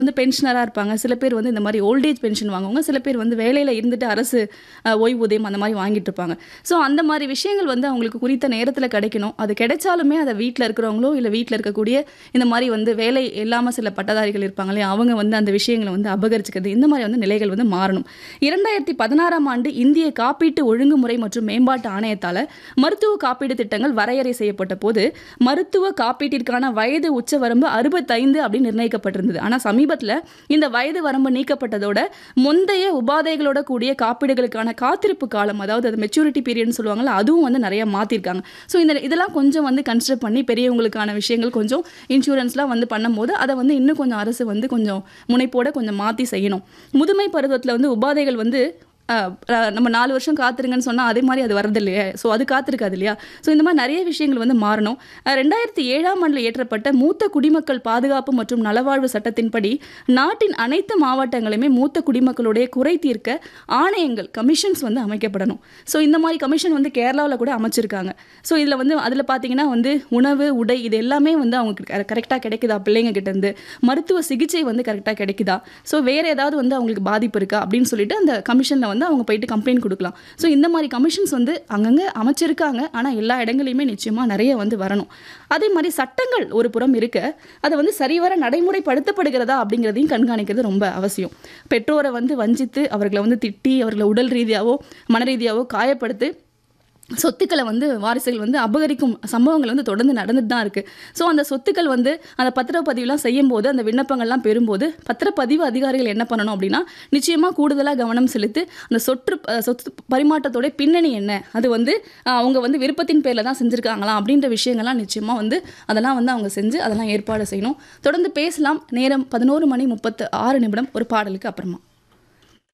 வந்து பென்ஷனராக இருப்பாங்க சில பேர் வந்து இந்த மாதிரி ஓல்டேஜ் பென்ஷன் வாங்குவாங்க சில பேர் வந்து வேலையில் இருந்துட்டு அரசு அஹ், ஓய்வூதியம் அந்த மாதிரி வாங்கிட்டு இருப்பாங்க ஸோ அந்த மாதிரி விஷயங்கள் வந்து அவங்களுக்கு குறித்த நேரத்தில் கிடைக்கணும் அது கிடைச்சாலுமே அதை வீட்டில் இருக்கிறவங்களோ இல்லை வீட்டில் இருக்கக்கூடிய இந்த மாதிரி வந்து வேலை இல்லாமல் சில பட்டதாரிகள் இருப்பாங்க இல்லையா அவங்க வந்து அந்த விஷயங்களை வந்து அபகரிச்சுக்கிறது இந்த மாதிரி வந்து நிலைகள் வந்து மாறணும் இரண்டாயிரத்தி பதினாறாம் ஆண்டு இந்திய காப்பீட்டு ஒழுங்குமுறை மற்றும் மேம்பாட்டு ஆணையத்தால் மருத்துவ காப்பீடு திட்டங்கள் வரையறை செய்யப்பட்ட போது மருத்துவ காப்பீட்டிற்கான வயது உச்சவரம்பு அறுபத்தைந்து அப்படின்னு நிர்ணயிக்கப்பட்டிருந்தது ஆனால் சமீபத்தில் இந்த வயது வரம்பு நீக்கப்பட்டதோட முந்தைய உபாதைகளோட கூடிய காப்பீடுகளுக்கான காத்திருப்பு காலம் அதாவது அது மெச்சூரிட்டி பீரியட்னு சொல்லுவாங்கல்ல அதுவும் வந்து நிறைய மாற்றிருக்காங்க ஸோ இந்த இதெல்லாம் கொஞ்சம் வந்து கன்சிடர் பண்ணி பெரியவங்களுக்கான விஷயங்கள் கொஞ்சம் இன்சூரன்ஸ்லாம் வந்து பண்ணும்போது அதை வந்து இன்னும் கொஞ்சம் அரசு வந்து கொஞ்சம் முனைப்போட கொஞ்சம் மாற்றி செய்யணும் முதுமை பருவத்தில் வந்து உபாதைகள் வந்து அஹ், அஹ், நம்ம நாலு வருஷம் காத்திருங்கன்னு சொன்னால் அதே மாதிரி அது வரது இல்லையா ஸோ அது காத்திருக்காது இல்லையா ஸோ இந்த மாதிரி நிறைய விஷயங்கள் வந்து மாறணும் அஹ், ரெண்டாயிரத்தி ஏழாம் ஆண்டில் ஏற்றப்பட்ட மூத்த குடிமக்கள் பாதுகாப்பு மற்றும் நலவாழ்வு சட்டத்தின்படி நாட்டின் அனைத்து மாவட்டங்களுமே மூத்த குடிமக்களுடைய குறை தீர்க்க ஆணையங்கள் கமிஷன்ஸ் வந்து அமைக்கப்படணும் ஸோ இந்த மாதிரி கமிஷன் வந்து கேரளாவில் கூட அமைச்சிருக்காங்க ஸோ இதில் வந்து அதில் பார்த்தீங்கன்னா வந்து உணவு உடை இது எல்லாமே வந்து அவங்களுக்கு கரெக்டாக கிடைக்குதா பிள்ளைங்க கிட்ட இருந்து மருத்துவ சிகிச்சை வந்து கரெக்டாக கிடைக்குதா ஸோ வேறு ஏதாவது வந்து அவங்களுக்கு பாதிப்பு இருக்கா அப்படின்னு சொல்லிட்டு அந்த கமிஷனில் வந்து அவங்க போயிட்டு கம்ப்ளைண்ட் கொடுக்கலாம் ஸோ இந்த மாதிரி கமிஷன்ஸ் வந்து அங்கங்கே அமைச்சிருக்காங்க ஆனால் எல்லா இடங்களையுமே நிச்சயமாக நிறைய வந்து வரணும் அதே மாதிரி சட்டங்கள் ஒரு புறம் இருக்க அதை வந்து சரிவர நடைமுறைப்படுத்தப்படுகிறதா அப்படிங்கிறதையும் கண்காணிக்கிறது ரொம்ப அவசியம் பெற்றோரை வந்து வஞ்சித்து அவர்களை வந்து திட்டி அவர்களை உடல் ரீதியாவோ மன ரீதியாவோ காயப்படுத்தி சொத்துக்களை வந்து வாரிசுகள் வந்து அபகரிக்கும் சம்பவங்கள் வந்து தொடர்ந்து நடந்துட்டு தான் இருக்குது ஸோ அந்த சொத்துக்கள் வந்து அந்த பத்திரப்பதிவுலாம் செய்யும்போது அந்த விண்ணப்பங்கள்லாம் பெறும்போது பத்திரப்பதிவு அதிகாரிகள் என்ன பண்ணணும் அப்படின்னா நிச்சயமாக கூடுதலாக கவனம் செலுத்தி அந்த சொற்று அஹ், சொத்து பரிமாற்றத்தோட பின்னணி என்ன அது வந்து அஹ், அவங்க வந்து விருப்பத்தின் பேரில் தான் செஞ்சுருக்காங்களா அப்படின்ற விஷயங்கள்லாம் நிச்சயமாக வந்து அதெல்லாம் வந்து அவங்க செஞ்சு அதெல்லாம் ஏற்பாடு செய்யணும் தொடர்ந்து பேசலாம் நேரம் பதினோரு மணி முப்பத்து ஆறு நிமிடம் ஒரு பாடலுக்கு அப்புறமா